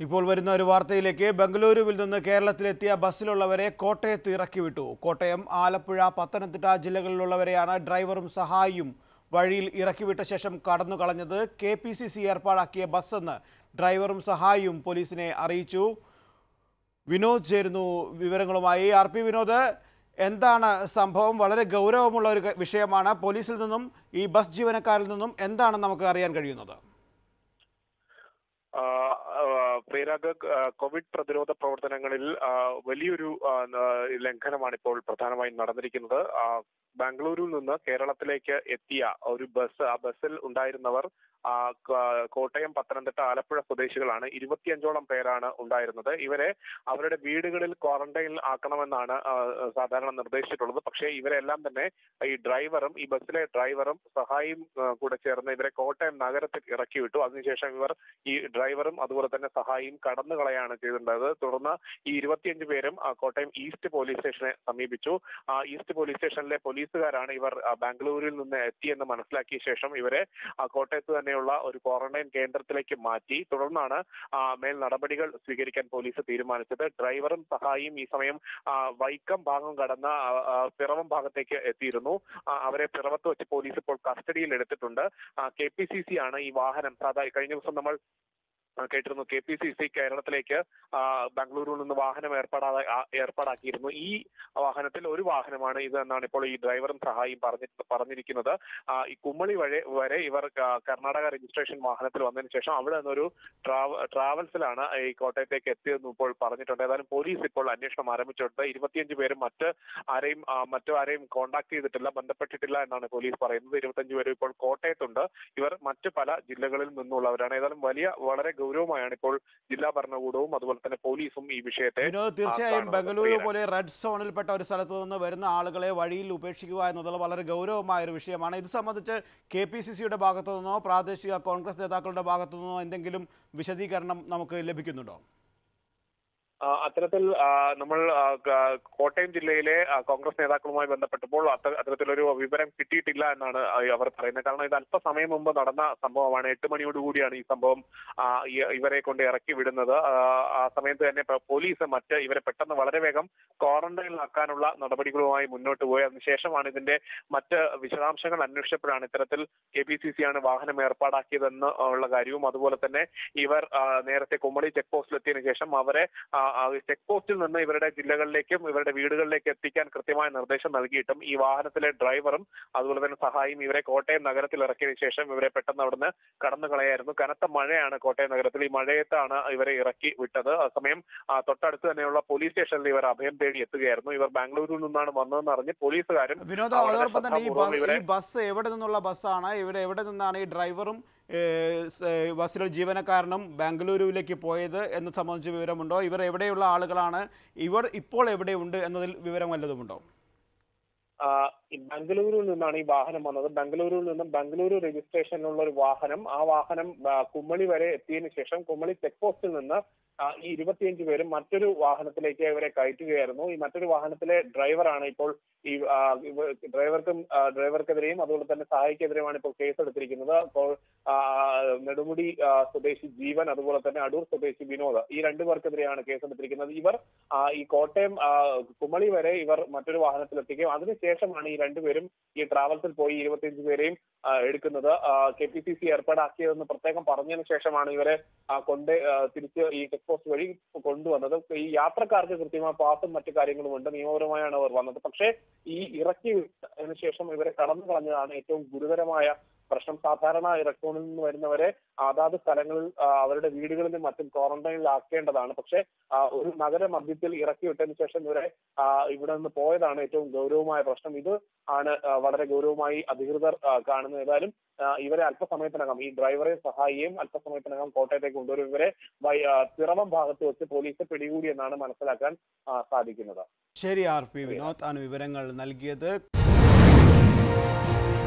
ഇപ്പോൾ വരുന്ന ഒരു വാർത്തയിലേക്ക് ബംഗളൂരുവിൽ നിന്ന് കേരളത്തിലെത്തിയ ബസ്സിലുള്ളവരെ കോട്ടയത്ത് ഇറക്കി വിട്ടു കോട്ടയം ആലപ്പുഴ പത്തനംതിട്ട ജില്ലകളിലുള്ളവരെയാണ് ഡ്രൈവറും സഹായിയും വഴിയിൽ ഇറക്കിവിട്ട ശേഷം കടന്നു കളഞ്ഞത് കെ പി സി സി ഏർപ്പാടാക്കിയ ബസ്സെന്ന് ഡ്രൈവറും സഹായിയും പോലീസിനെ അറിയിച്ചു വിനോദ് ചേരുന്നു വിവരങ്ങളുമായി ആർ പി വിനോദ് എന്താണ് സംഭവം വളരെ ഗൗരവമുള്ള ഒരു ക- വിഷയമാണ് പോലീസിൽ നിന്നും ഈ ബസ് ജീവനക്കാരിൽ നിന്നും എന്താണ് നമുക്ക് അറിയാൻ കഴിയുന്നത് ആ, ആ, പ്രിയരാഗ് ആ, കോവിഡ് പ്രതിരോധ പ്രവർത്തനങ്ങളിൽ ആ, വലിയൊരു ആ, ന- ലംഘനമാണ് ഇപ്പോൾ പ്രധാനമായും നടന്നിരിക്കുന്നത് ആ, ബാംഗ്ലൂരിൽ നിന്ന് കേരളത്തിലേക്ക് എത്തിയ ഒരു ബസ് ആ ബസ്സിൽ ഉണ്ടായിരുന്നവർ ആ, ക- കോട്ടയം പത്തനംതിട്ട ആലപ്പുഴ സ്വദേശികളാണ് ഇരുപത്തിയഞ്ചോളം പേരാണ് ഉണ്ടായിരുന്നത് ഇവരെ അവരുടെ വീടുകളിൽ ക്വാറന്റൈനിൽ ആക്കണമെന്നാണ് ആ, സാധാരണ നിർദ്ദേശിച്ചിട്ടുള്ളത് പക്ഷേ ഇവരെല്ലാം തന്നെ ഈ ഡ്രൈവറും ഈ ബസ്സിലെ ഡ്രൈവറും സഹായിയും ആ, കൂടെ ചേർന്ന് ഇവരെ കോട്ടയം നഗരത്തിൽ ഇറക്കി വിട്ടു അതിനുശേഷം ഇവർ ഈ ഡ്രൈവറും അതുപോലെ തന്നെ സഹായിയും കടന്നു കളയാണ് ചെയ്തിട്ടുള്ളത് തുടർന്ന് ഈ ഇരുപത്തിയഞ്ച് പേരും ആ, കോട്ടയം ഈസ്റ്റ് പോലീസ് സ്റ്റേഷനെ സമീപിച്ചു ആ, ഈസ്റ്റ് പോലീസ് സ്റ്റേഷനിലെ പോലീസുകാരാണ് ഇവർ ആ, ബാംഗ്ലൂരിൽ നിന്ന് എത്തിയെന്ന് മനസ്സിലാക്കിയ ശേഷം ഇവരെ ആ, കോട്ടയത്ത് തന്നെയുള്ള ഒരു ക്വാറന്റൈൻ കേന്ദ്രത്തിലേക്ക് മാറ്റി തുടർന്നാണ് ആ, മേൽ നടപടികൾ സ്വീകരിക്കാൻ പോലീസ് തീരുമാനിച്ചത് ഡ്രൈവറും സഹായിയും ഈ സമയം ആ, വൈക്കം ഭാഗം കടന്ന ആ, ആ, പിറവം ഭാഗത്തേക്ക് എത്തിയിരുന്നു ആ, അവരെ പിറവത്ത് വെച്ച് പോലീസ് ഇപ്പോൾ കസ്റ്റഡിയിൽ എടുത്തിട്ടുണ്ട് കെ പി സി സി ആണ് ഈ വാഹനം സാധാരണ കഴിഞ്ഞ ദിവസം നമ്മൾ ആ, കേട്ടിരുന്നു കെ പി സി സി കേരളത്തിലേക്ക് ആ, ബാംഗ്ലൂരിൽ നിന്ന് വാഹനം ഏർപ്പാടാ ആ- ഏർപ്പാടാക്കിയിരുന്നു ഈ വാഹനത്തിൽ ഒരു വാഹനമാണ് ഇത് എന്നാണ് ഇപ്പോൾ ഈ ഡ്രൈവറും സഹായിയും പറഞ്ഞി പറഞ്ഞിരിക്കുന്നത് ആ, ഈ കുമ്മളി വഴി വരെ ഇവർ ക- കർണാടക രജിസ്ട്രേഷൻ വാഹനത്തിൽ വന്നതിന് ശേഷം അവിടെ നിന്നൊരു ട്രാവ ട്രാവൽസിലാണ് ഈ കോട്ടയത്തേക്ക് എത്തിയതെന്ന് ഇപ്പോൾ പറഞ്ഞിട്ടുണ്ട് ഏതായാലും പോലീസ് ഇപ്പോൾ അന്വേഷണം ആരംഭിച്ചിട്ടുണ്ട് ഇരുപത്തിയഞ്ച് പേരും മറ്റ് ആരെയും ആ, മറ്റു ആരെയും കോൺടാക്ട് ചെയ്തിട്ടില്ല ബന്ധപ്പെട്ടിട്ടില്ല എന്നാണ് പോലീസ് പറയുന്നത് ഇരുപത്തഞ്ച് പേരും ഇപ്പോൾ കോട്ടയത്തുണ്ട് ഇവർ മറ്റ് പല ജില്ലകളിൽ നിന്നുള്ളവരാണ് ഏതായാലും വലിയ വളരെ ഗൗരവമായാണ് ഇപ്പോൾ ജില്ലാ ഭരണകൂടവും അതുപോലെ തന്നെ പോലീസും ഈ വിഷയത്തെ വിനോദ് തീർച്ചയായും കാണുന്നത് ബംഗളൂരു പ്രിയരാ. പോലെ റെഡ് സോണിൽപ്പെട്ട ഒരു സ്ഥലത്ത് നിന്ന് വരുന്ന ആളുകളെ വഴിയിൽ ഉപേക്ഷിക്കുക എന്നുള്ളത് വളരെ ഗൗരവമായ ഒരു വിഷയമാണ് ഇത് സംബന്ധിച്ച് കെ പി സി സിയുടെ ഭാഗത്തു നിന്നോ പ്രാദേശിക കോൺഗ്രസ് നേതാക്കളുടെ ഭാഗത്തു നിന്നോ എന്തെങ്കിലും വിശദീകരണം നമുക്ക് ലഭിക്കുന്നുണ്ടോ ആ, അത്തരത്തിൽ ആ, നമ്മൾ ആ, ക- കോട്ടയം ജില്ലയിലെ ആ, കോൺഗ്രസ് നേതാക്കളുമായി ബന്ധപ്പെട്ടപ്പോൾ അത്ത- അത്തരത്തിലൊരു വിവരം കിട്ടിയിട്ടില്ല എന്നാണ് ആ, അവർ പറയുന്നത് കാരണം ഇത് അല്പസമയം മുമ്പ് നടന്ന സംഭവമാണ് എട്ട് മണിയോടുകൂടിയാണ് ഈ സംഭവം ആ, ഈ- ഇവരെ കൊണ്ട് ഇറക്കി വിടുന്നത് ആ, ആ സമയത്ത് തന്നെ പ- പോലീസ് മറ്റ് ഇവരെ പെട്ടെന്ന് വളരെ വേഗം ക്വാറന്റൈനിലാക്കാനുള്ള നടപടികളുമായി മുന്നോട്ട് പോയി അതിനുശേഷമാണ് ഇതിന്റെ മറ്റ് വിശദാംശങ്ങൾ അന്വേഷിച്ചപ്പോഴാണ് ഇത്തരത്തിൽ കെ പി സി സി ആണ് വാഹനം ഏർപ്പാടാക്കിയതെന്ന് ഉള്ള കാര്യവും അതുപോലെ തന്നെ ഇവർ ആ, നേരത്തെ കുമ്മളി ചെക്ക് പോസ്റ്റിലെത്തിയതിനു ശേഷം അവരെ ആ, ആ ചെക്ക് പോസ്റ്റിൽ നിന്ന് ഇവരുടെ ജില്ലകളിലേക്കും ഇവരുടെ വീടുകളിലേക്ക് എത്തിക്കാൻ കൃത്യമായ നിർദ്ദേശം നൽകിയിട്ടും ഈ വാഹനത്തിലെ ഡ്രൈവറും അതുപോലെ തന്നെ സഹായിയും ഇവരെ കോട്ടയം നഗരത്തിൽ ഇറക്കിയതിനു ശേഷം ഇവരെ പെട്ടെന്ന് അവിടുന്ന് കടന്നു കളയായിരുന്നു കനത്ത മഴയാണ് കോട്ടയം നഗരത്തിൽ ഈ മഴയത്താണ് ഇവരെ ഇറക്കി വിട്ടത് ആ സമയം ആ, തൊട്ടടുത്ത് തന്നെയുള്ള പോലീസ് സ്റ്റേഷനിൽ ഇവർ അഭയം തേടി എത്തുകയായിരുന്നു ഇവർ ബാംഗ്ലൂരിൽ നിന്നാണ് വന്നതെന്ന് അറിഞ്ഞ് പോലീസുകാരും വിനോദ വളരെ അതോടൊപ്പം തന്നെ ഈ ശ്രദ്ധാപൂർവ്വം ബസ് ഇവരെ ഈ ബസ് എവിടെ നിന്നുള്ള ബസ്സാണ് ഇവിടെ എവിടെ നിന്നാണ് ഈ ഡ്രൈവറും ഏഹ്, സ്, ഏഹ്, ബസ്സിലെ ജീവനക്കാരനും ബാംഗ്ലൂരുവിലേക്ക് പോയത് എന്ന് സംബന്ധിച്ച് വിവരമുണ്ടോ ഇവർ എവിടെയുള്ള ആളുകളാണ് ഇവർ ഇപ്പോൾ എവിടെയുണ്ട് എന്നതിൽ വിവരം വല്ലതുമുണ്ടോ ആ, ഈ ബംഗളൂരുവിൽ നിന്നാണ് ഈ വാഹനം വന്നത് ബംഗളൂരുവിൽ നിന്നും ബംഗളൂരു രജിസ്ട്രേഷനിലുള്ള ഒരു വാഹനം ആ വാഹനം ആ, കുമ്മളി വരെ എത്തിയതിനു ശേഷം കുമ്മളി ചെക്ക് പോസ്റ്റിൽ നിന്ന് ആ, ഈ ഇരുപത്തിയഞ്ച് പേരും മറ്റൊരു വാഹനത്തിലേക്ക് ഇവരെ കയറ്റുകയായിരുന്നു ഈ മറ്റൊരു വാഹനത്തിലെ ഡ്രൈവറാണ് ഇപ്പോൾ ഈ ആ, ഇവ- ഡ്രൈവർക്കും ആ, ഡ്രൈവർക്കെതിരെയും അതുപോലെ തന്നെ സഹായിക്കെതിരെയുമാണ് ഇപ്പോൾ കേസ് എടുത്തിരിക്കുന്നത് അപ്പോൾ ആ, നെടുമുടി ആ, സ്വദേശി ജീവൻ അതുപോലെ തന്നെ അടൂർ സ്വദേശി വിനോദ് ഈ രണ്ടു പേർക്കെതിരെയാണ് കേസ് എടുത്തിരിക്കുന്നത് ഇവർ ആ, ഈ കോട്ടയം ആ, കുമളി വരെ ഇവർ മറ്റൊരു വാഹനത്തിലെത്തിക്കുകയും അതിനുശേഷമാണ് ഈ രണ്ടുപേരും ഈ ട്രാവൽസിൽ പോയി ഇരുപത്തിയഞ്ച് പേരെയും ആ, എടുക്കുന്നത് കെ പി സി സി ഏർപ്പാടാക്കിയതെന്ന് പ്രത്യേകം പറഞ്ഞതിന് ശേഷമാണ് ഇവരെ ആ, കൊണ്ട് ആ, തിരിച്ച് ഈ ചെക്ക് പോസ്റ്റ് വഴി കൊണ്ടുവന്നത് ഈ യാത്രക്കാർക്ക് കൃത്യമായ പാസും മറ്റു കാര്യങ്ങളും ഉണ്ട് നിയമപരമായാണ് അവർ വന്നത് പക്ഷേ ഈ ഇറക്കി വിട്ടതിന് ശേഷം ഇവരെ കടന്നു കളഞ്ഞതാണ് ഏറ്റവും ഗുരുതരമായ പ്രശ്നം സാധാരണ ഇറക്കോണിൽ നിന്ന് വരുന്നവരെ അതാത് സ്ഥലങ്ങളിൽ ആ, അവരുടെ വീടുകളിലും മറ്റും ക്വാറന്റൈനിൽ ആക്കേണ്ടതാണ് പക്ഷേ ആ, ഒരു നഗര മധ്യത്തിൽ ഇറക്കി വിട്ടതിന് ശേഷം ഇവരെ ആ, ഇവിടെ നിന്ന് പോയതാണ് ഏറ്റവും ഗൗരവമായ പ്രശ്നം ഇത് ആണ് ആ, വളരെ ഗൗരവമായി അധികൃതർ ആ, കാണുന്നത് ഏതായാലും ആ, ഇവരെ അല്പസമയത്തിനകം ഈ ഡ്രൈവറെ സഹായിയും അല്പസമയത്തിനകം കോട്ടയത്തേക്ക് കൊണ്ടുവരും ഇവരെ വൈ- ആ, പിറവം ഭാഗത്ത് വെച്ച് പോലീസ് പിടികൂടിയെന്നാണ് മനസ്സിലാക്കാൻ ആ, സാധിക്കുന്നത് ശരി ആർ പി വിനോദ് ആണ് വിവരങ്ങൾ നൽകിയത്